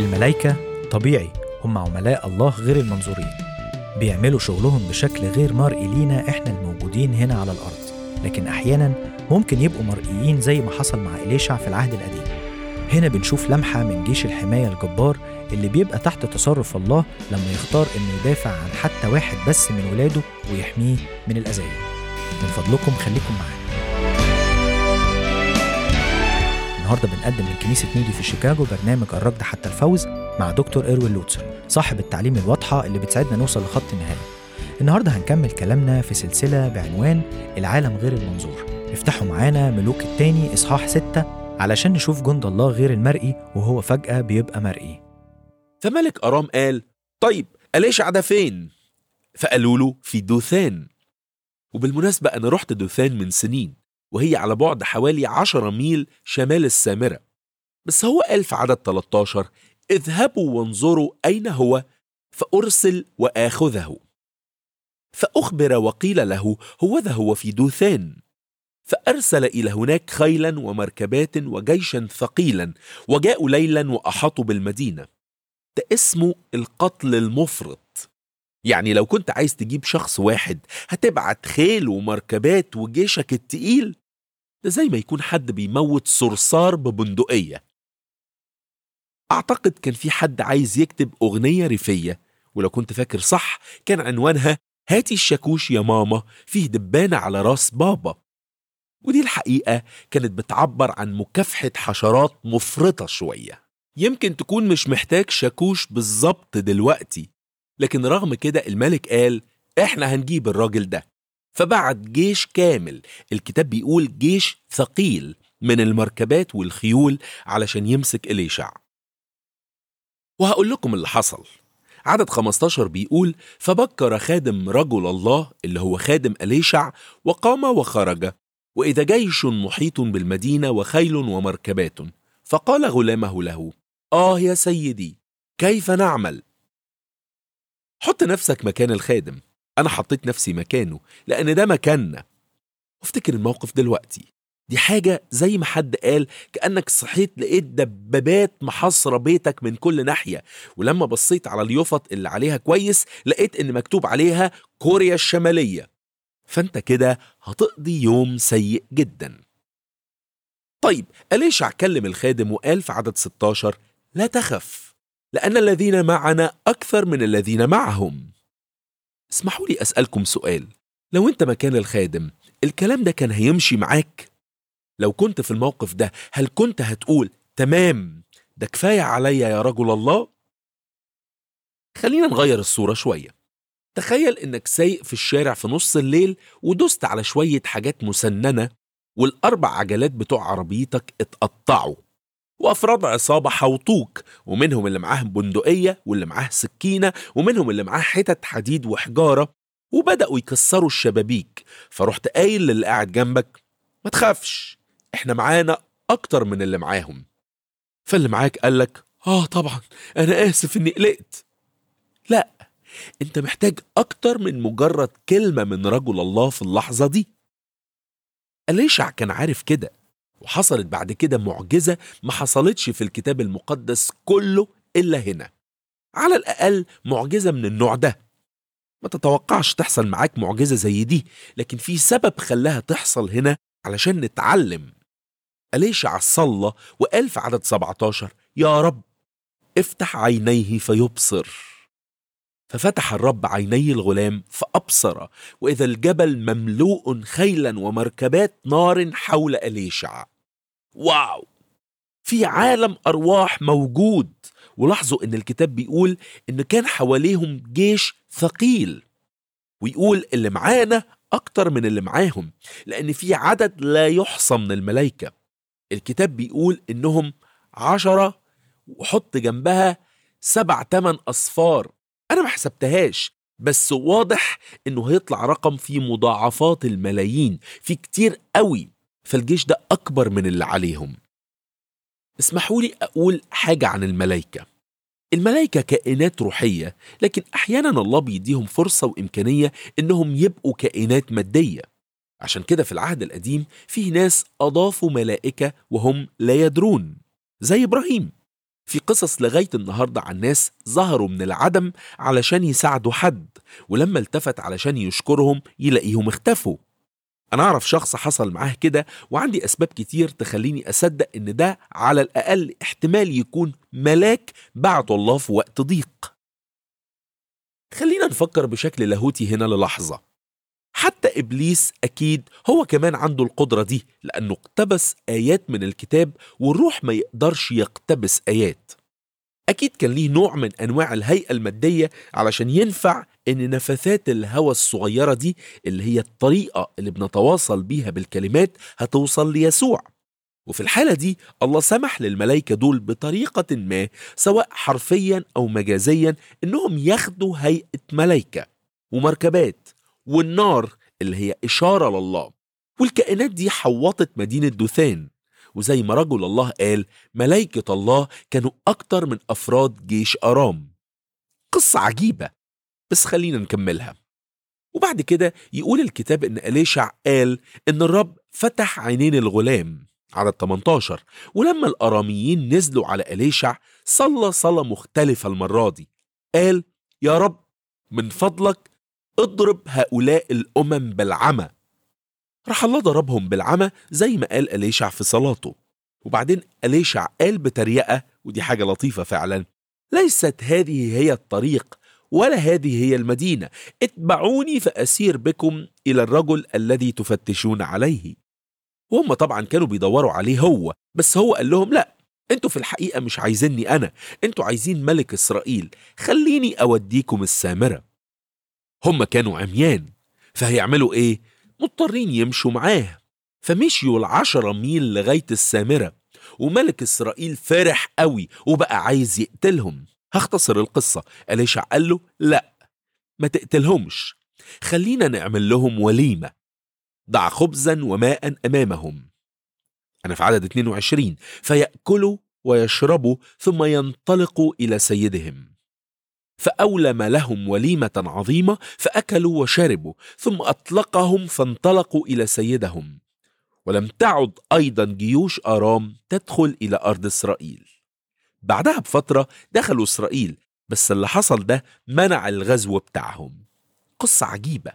الملايكة طبيعي هم عملاء الله غير المنظورين بيعملوا شغلهم بشكل غير مرئي لينا احنا الموجودين هنا على الأرض لكن أحيانا ممكن يبقوا مرئيين زي ما حصل مع إليشع في العهد القديم هنا بنشوف لمحة من جيش الحماية الجبار اللي بيبقى تحت تصرف الله لما يختار إنه يدافع عن حتى واحد بس من ولاده ويحميه من الأذية من فضلكم خليكم معانا النهارده بنقدم من كنيسة مودي في شيكاغو برنامج الركض حتى الفوز مع دكتور إيروين لوتسر صاحب التعليم الواضحة اللي بتساعدنا نوصل لخط النهاية النهارده هنكمل كلامنا في سلسلة بعنوان العالم غير المنظور افتحوا معانا ملوك التاني إصحاح ستة علشان نشوف جند الله غير المرئي وهو فجأة بيبقى مرئي فملك أرام قال طيب أليشع ده فين؟ فقالوا له في دوثان وبالمناسبة أنا رحت دوثان من سنين وهي على بعد حوالي عشرة ميل شمال السامرة بس هو قال في عدد 13 اذهبوا وانظروا أين هو فأرسل وآخذه فأخبر وقيل له هوذا هو في دوثان فأرسل إلى هناك خيلا ومركبات وجيشا ثقيلا وجاءوا ليلا وأحاطوا بالمدينة ده اسمه القتل المفرط يعني لو كنت عايز تجيب شخص واحد هتبعت خيل ومركبات وجيشك التقيل ده زي ما يكون حد بيموت صرصار ببندقية أعتقد كان في حد عايز يكتب أغنية ريفية ولو كنت فاكر صح كان عنوانها هاتي الشاكوش يا ماما فيه دبانة على راس بابا ودي الحقيقة كانت بتعبر عن مكافحة حشرات مفرطة شوية يمكن تكون مش محتاج شاكوش بالظبط دلوقتي لكن رغم كده الملك قال احنا هنجيب الراجل ده فبعت جيش كامل الكتاب بيقول جيش ثقيل من المركبات والخيول علشان يمسك إليشع وهقول لكم اللي حصل عدد 15 بيقول فبكر خادم رجل الله اللي هو خادم أليشع وقام وخرج وإذا جيش محيط بالمدينة وخيل ومركبات فقال غلامه له آه يا سيدي كيف نعمل؟ حط نفسك مكان الخادم أنا حطيت نفسي مكانه لأن ده مكاننا وافتكر الموقف دلوقتي دي حاجة زي ما حد قال كأنك صحيت لقيت دبابات محاصرة بيتك من كل ناحية ولما بصيت على اليفط اللي عليها كويس لقيت إن مكتوب عليها كوريا الشمالية فأنت كده هتقضي يوم سيء جدا طيب أليشع كلم الخادم وقال في عدد 16 لا تخف لأن الذين معنا أكثر من الذين معهم اسمحوا لي أسألكم سؤال لو أنت مكان الخادم الكلام ده كان هيمشي معاك لو كنت في الموقف ده هل كنت هتقول تمام ده كفاية عليا يا رجل الله خلينا نغير الصورة شوية تخيل انك سايق في الشارع في نص الليل ودوست على شوية حاجات مسننة والأربع عجلات بتوع عربيتك اتقطعوا وأفراد عصابة حوطوك ومنهم اللي معاه بندقية واللي معاه سكينة ومنهم اللي معاه حتت حديد وحجارة وبدأوا يكسروا الشبابيك فرحت قايل للي قاعد جنبك ما تخافش احنا معانا أكتر من اللي معاهم فاللي معاك قالك آه طبعا أنا آسف إني قلقت لا انت محتاج أكتر من مجرد كلمة من رجل الله في اللحظة دي أليشع كان عارف كده وحصلت بعد كده معجزة ما حصلتش في الكتاب المقدس كله إلا هنا على الأقل معجزة من النوع ده ما تتوقعش تحصل معاك معجزة زي دي لكن في سبب خلاها تحصل هنا علشان نتعلم أليشع صلى وقال في عدد 17 يا رب افتح عينيه فيبصر ففتح الرب عيني الغلام فأبصر وإذا الجبل مملوء خيلا ومركبات نار حول أليشع واو في عالم أرواح موجود ولاحظوا إن الكتاب بيقول إن كان حواليهم جيش ثقيل ويقول اللي معانا أكتر من اللي معاهم لأن في عدد لا يحصى من الملائكة الكتاب بيقول إنهم عشرة وحط جنبها سبع تمن أصفار أنا ما حسبتهاش بس واضح إنه هيطلع رقم في مضاعفات الملايين في كتير قوي فالجيش ده أكبر من اللي عليهم اسمحوا لي أقول حاجة عن الملائكة الملائكة كائنات روحية لكن أحيانا الله بيديهم فرصة وإمكانية إنهم يبقوا كائنات مادية عشان كده في العهد القديم فيه ناس أضافوا ملائكة وهم لا يدرون زي إبراهيم في قصص لغاية النهاردة عن ناس ظهروا من العدم علشان يساعدوا حد ولما التفت علشان يشكرهم يلاقيهم اختفوا أنا أعرف شخص حصل معاه كده وعندي أسباب كتير تخليني أصدق إن ده على الأقل احتمال يكون ملاك بعته الله في وقت ضيق خلينا نفكر بشكل لاهوتي هنا للحظة حتى إبليس أكيد هو كمان عنده القدرة دي لأنه اقتبس آيات من الكتاب والروح ما يقدرش يقتبس آيات أكيد كان ليه نوع من أنواع الهيئة المادية علشان ينفع إن نفثات الهوى الصغيرة دي اللي هي الطريقة اللي بنتواصل بيها بالكلمات هتوصل ليسوع وفي الحالة دي الله سمح للملائكة دول بطريقة ما سواء حرفيا أو مجازيا إنهم ياخدوا هيئة ملائكة ومركبات والنار اللي هي إشارة لله والكائنات دي حوطت مدينة دوثان وزي ما رجل الله قال ملائكة الله كانوا أكتر من أفراد جيش أرام قصة عجيبة بس خلينا نكملها وبعد كده يقول الكتاب إن أليشع قال إن الرب فتح عينين الغلام عدد 18 ولما الأراميين نزلوا على أليشع صلى صلاة مختلفة المرة دي قال يا رب من فضلك اضرب هؤلاء الأمم بالعمى راح الله ضربهم بالعمى زي ما قال أليشع في صلاته وبعدين أليشع قال بتريقة ودي حاجة لطيفة فعلا ليست هذه هي الطريق ولا هذه هي المدينة اتبعوني فأسير بكم إلى الرجل الذي تفتشون عليه وهم طبعا كانوا بيدوروا عليه هو بس هو قال لهم لا انتوا في الحقيقة مش عايزيني أنا انتوا عايزين ملك إسرائيل خليني أوديكم السامرة هم كانوا عميان فهيعملوا ايه مضطرين يمشوا معاه فمشيوا العشرة ميل لغاية السامرة وملك إسرائيل فرح قوي وبقى عايز يقتلهم هختصر القصة أليشع قال له لا ما تقتلهمش خلينا نعمل لهم وليمة ضع خبزا وماء أمامهم أنا في عدد 22 فيأكلوا ويشربوا ثم ينطلقوا إلى سيدهم فأولم لهم وليمة عظيمة فأكلوا وشربوا ثم أطلقهم فانطلقوا إلى سيدهم ولم تعد أيضا جيوش أرام تدخل إلى أرض إسرائيل بعدها بفترة دخلوا إسرائيل بس اللي حصل ده منع الغزو بتاعهم قصة عجيبة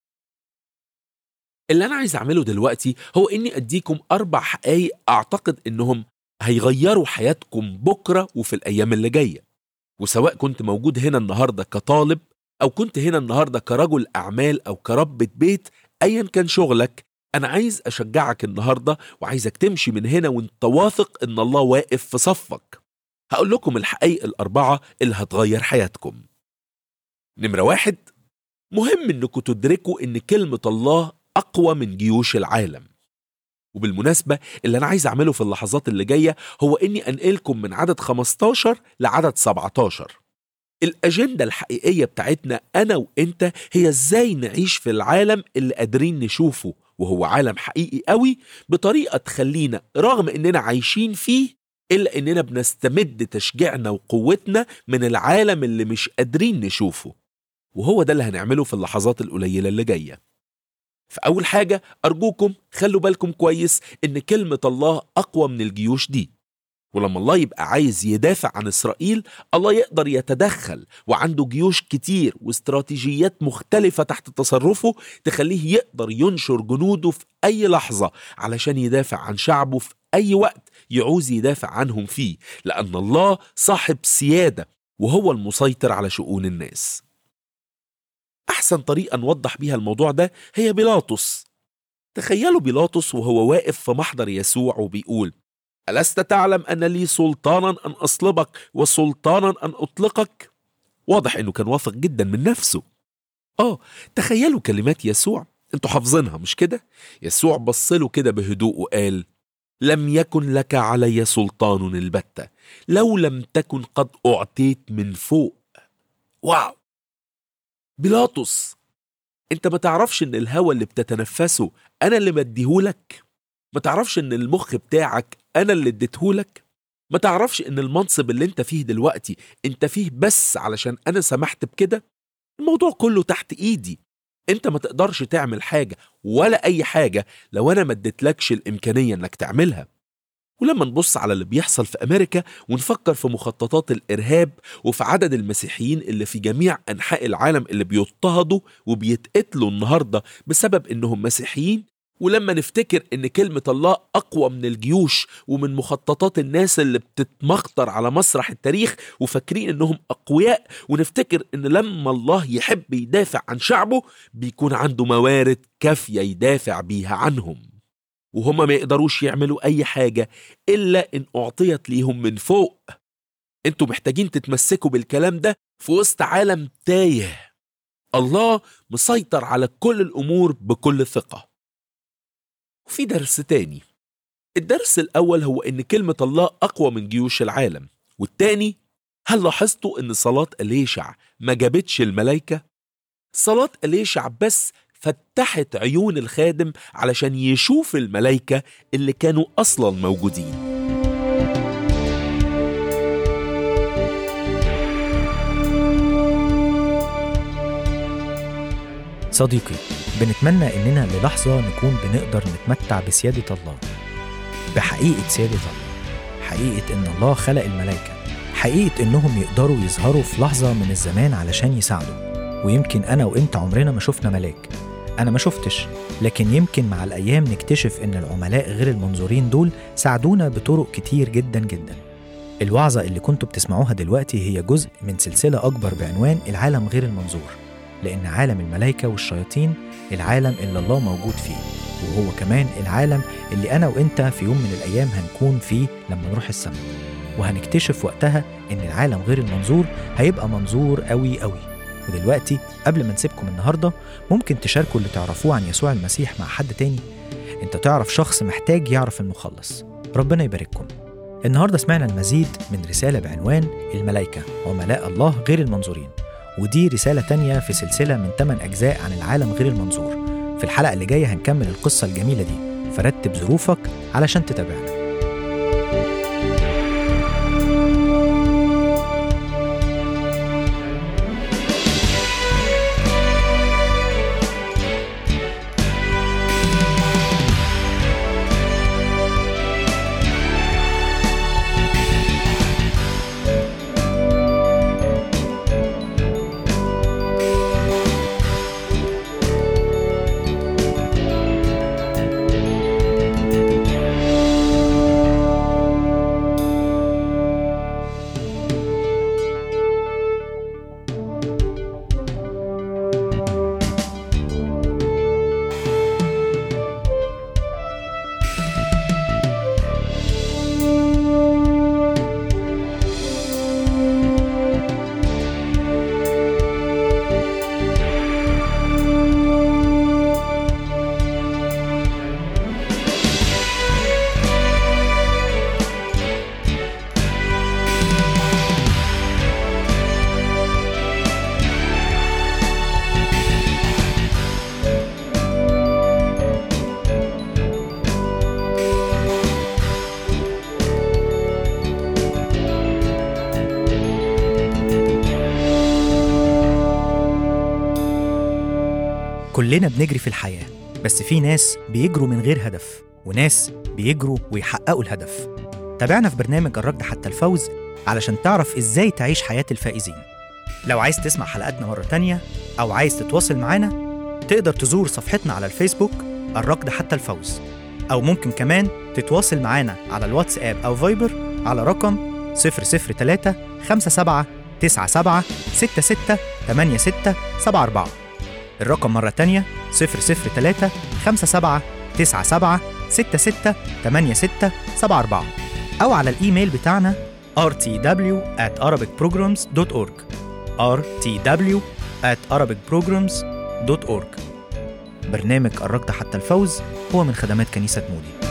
اللي أنا عايز أعمله دلوقتي هو إني أديكم أربع حقايق أعتقد إنهم هيغيروا حياتكم بكرة وفي الأيام اللي جايه وسواء كنت موجود هنا النهارده كطالب او كنت هنا النهارده كرجل اعمال او كربة بيت ايا كان شغلك انا عايز اشجعك النهارده وعايزك تمشي من هنا وانت واثق ان الله واقف في صفك هقول لكم الحقائق الاربعه اللي هتغير حياتكم نمره واحد مهم انكم تدركوا ان كلمه الله اقوى من جيوش العالم وبالمناسبة اللي أنا عايز أعمله في اللحظات اللي جاية هو إني أنقلكم من عدد 15 لعدد 17 الأجندة الحقيقية بتاعتنا أنا وإنت هي إزاي نعيش في العالم اللي قادرين نشوفه وهو عالم حقيقي قوي بطريقة تخلينا رغم إننا عايشين فيه إلا إننا بنستمد تشجيعنا وقوتنا من العالم اللي مش قادرين نشوفه وهو ده اللي هنعمله في اللحظات القليلة اللي جايه فأول حاجة أرجوكم خلوا بالكم كويس إن كلمة الله أقوى من الجيوش دي ولما الله يبقى عايز يدافع عن إسرائيل الله يقدر يتدخل وعنده جيوش كتير واستراتيجيات مختلفة تحت تصرفه تخليه يقدر ينشر جنوده في أي لحظة علشان يدافع عن شعبه في أي وقت يعوز يدافع عنهم فيه لأن الله صاحب سيادة وهو المسيطر على شؤون الناس أحسن طريقة نوضح بيها الموضوع ده هي بيلاطس تخيلوا بيلاطس وهو واقف في محضر يسوع وبيقول ألست تعلم أن لي سلطانا أن أصلبك وسلطانا أن أطلقك؟ واضح أنه كان واثق جدا من نفسه آه تخيلوا كلمات يسوع أنتوا حافظينها مش كده؟ يسوع بصله كده بهدوء وقال لم يكن لك علي سلطان البتة لو لم تكن قد أعطيت من فوق واو بيلاطس انت ما تعرفش ان الهوى اللي بتتنفسه انا اللي مديهولك ما تعرفش ان المخ بتاعك انا اللي اديتهولك ما تعرفش ان المنصب اللي انت فيه دلوقتي انت فيه بس علشان انا سمحت بكده الموضوع كله تحت ايدي انت ما تقدرش تعمل حاجة ولا اي حاجة لو انا ما اديتلكش الامكانية انك تعملها ولما نبص على اللي بيحصل في أمريكا ونفكر في مخططات الإرهاب وفي عدد المسيحيين اللي في جميع أنحاء العالم اللي بيضطهدوا وبيتقتلوا النهاردة بسبب إنهم مسيحيين ولما نفتكر إن كلمة الله أقوى من الجيوش ومن مخططات الناس اللي بتتمخطر على مسرح التاريخ وفاكرين إنهم أقوياء ونفتكر إن لما الله يحب يدافع عن شعبه بيكون عنده موارد كافية يدافع بيها عنهم وهم ما يقدروش يعملوا أي حاجة إلا إن أعطيت ليهم من فوق انتوا محتاجين تتمسكوا بالكلام ده في وسط عالم تايه الله مسيطر على كل الأمور بكل ثقة وفي درس تاني الدرس الأول هو إن كلمة الله أقوى من جيوش العالم والتاني هل لاحظتوا إن صلاة أليشع ما جابتش الملايكة؟ صلاة أليشع بس فتحت عيون الخادم علشان يشوف الملايكة اللي كانوا أصلا موجودين صديقي بنتمنى إننا للحظة نكون بنقدر نتمتع بسيادة الله بحقيقة سيادة الله حقيقة إن الله خلق الملائكة حقيقة إنهم يقدروا يظهروا في لحظة من الزمان علشان يساعدوا ويمكن أنا وإنت عمرنا ما شفنا ملاك أنا ما شفتش لكن يمكن مع الأيام نكتشف إن العملاء غير المنظورين دول ساعدونا بطرق كتير جدا جدا الوعظة اللي كنتوا بتسمعوها دلوقتي هي جزء من سلسلة أكبر بعنوان العالم غير المنظور لأن عالم الملائكة والشياطين العالم اللي الله موجود فيه وهو كمان العالم اللي أنا وإنت في يوم من الأيام هنكون فيه لما نروح السماء وهنكتشف وقتها إن العالم غير المنظور هيبقى منظور قوي قوي ودلوقتي قبل ما نسيبكم النهارده ممكن تشاركوا اللي تعرفوه عن يسوع المسيح مع حد تاني انت تعرف شخص محتاج يعرف المخلص ربنا يبارككم النهارده سمعنا المزيد من رسالة بعنوان الملائكة عملاء الله غير المنظورين ودي رسالة تانية في سلسلة من 8 أجزاء عن العالم غير المنظور في الحلقة اللي جاية هنكمل القصة الجميلة دي فرتب ظروفك علشان تتابعنا كلنا بنجري في الحياة بس في ناس بيجروا من غير هدف وناس بيجروا ويحققوا الهدف تابعنا في برنامج الركض حتى الفوز علشان تعرف ازاي تعيش حياة الفائزين لو عايز تسمع حلقاتنا مرة تانية أو عايز تتواصل معانا تقدر تزور صفحتنا على الفيسبوك الركض حتى الفوز أو ممكن كمان تتواصل معانا على الواتساب أو فايبر على رقم 003 57 97 66 86 74 الرقم مرة تانية 003 57 97 66 86 74 أو على الإيميل بتاعنا rtw at arabicprograms.org rtw at arabicprograms.org برنامج الركض حتى الفوز هو من خدمات كنيسة مودي